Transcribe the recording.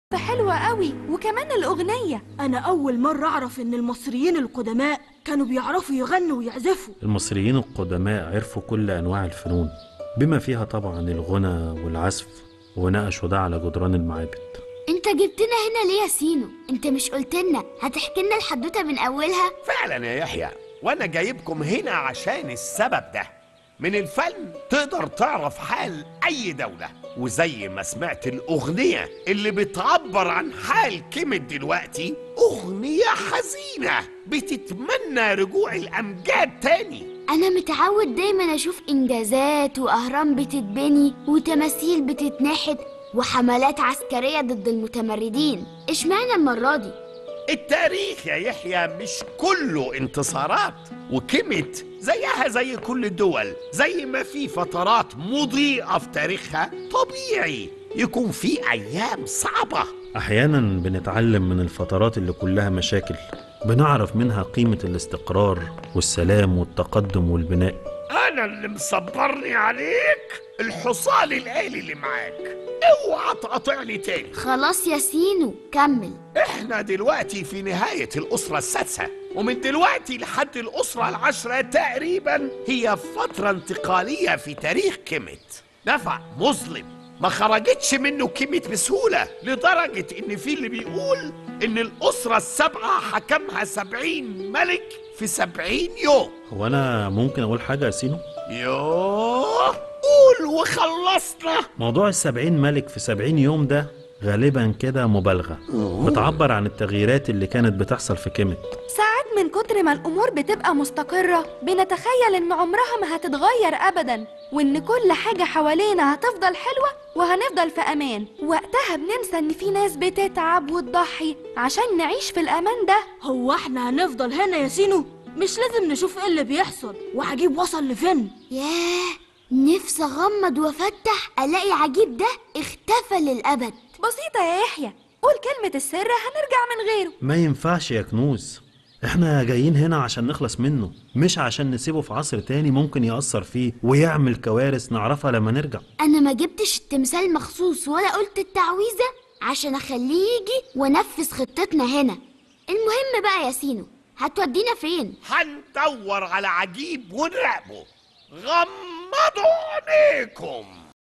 حلوة قوي وكمان الأغنية أنا أول مرة أعرف إن المصريين القدماء كانوا بيعرفوا يغنوا ويعزفوا المصريين القدماء عرفوا كل أنواع الفنون بما فيها طبعا الغنى والعزف ونقشوا ده على جدران المعابد انت جبتنا هنا ليه يا سينو انت مش قلتلنا هتحكي لنا الحدوته من اولها فعلا يا يحيى وانا جايبكم هنا عشان السبب ده من الفن تقدر تعرف حال اي دولة وزي ما سمعت الاغنية اللي بتعبر عن حال كيمت دلوقتي اغنية حزينة بتتمنى رجوع الامجاد تاني انا متعود دايما اشوف انجازات واهرام بتتبني وتماثيل بتتنحت وحملات عسكريه ضد المتمردين اشمعنى المره دي التاريخ يا يحيى مش كله انتصارات وكيمت زيها زي كل الدول زي ما في فترات مضيئة في تاريخها طبيعي يكون في أيام صعبة أحيانا بنتعلم من الفترات اللي كلها مشاكل بنعرف منها قيمة الاستقرار والسلام والتقدم والبناء أنا اللي مصبرني عليك الحصان الآلي اللي معاك اوعى تقاطعني تاني خلاص يا سينو كمل احنا دلوقتي في نهاية الأسرة السادسة ومن دلوقتي لحد الأسرة العشرة تقريبا هي فترة انتقالية في تاريخ كيمت نفع مظلم ما خرجتش منه كيمت بسهولة لدرجة إن في اللي بيقول إن الأسرة السبعة حكمها سبعين ملك في سبعين يوم هو أنا ممكن أقول حاجة يا سينو؟ يوه قول وخلصنا موضوع السبعين ملك في سبعين يوم ده غالبا كده مبالغة بتعبر عن التغييرات اللي كانت بتحصل في كيمت ساعات من كتر ما الأمور بتبقى مستقرة بنتخيل إن عمرها ما هتتغير أبدا وإن كل حاجة حوالينا هتفضل حلوة وهنفضل في أمان وقتها بننسى إن في ناس بتتعب وتضحي عشان نعيش في الأمان ده هو احنا هنفضل هنا يا سينو مش لازم نشوف ايه اللي بيحصل وعجيب وصل لفين ياه نفسي اغمض وافتح الاقي عجيب ده اختفى للابد بسيطة يا يحيى قول كلمة السر هنرجع من غيره ما ينفعش يا كنوز احنا جايين هنا عشان نخلص منه مش عشان نسيبه في عصر تاني ممكن يأثر فيه ويعمل كوارث نعرفها لما نرجع انا ما جبتش التمثال مخصوص ولا قلت التعويذه عشان اخليه يجي وانفذ خطتنا هنا المهم بقى يا سينو هتودينا فين هندور على عجيب ونراقبه غمضوا عينيكم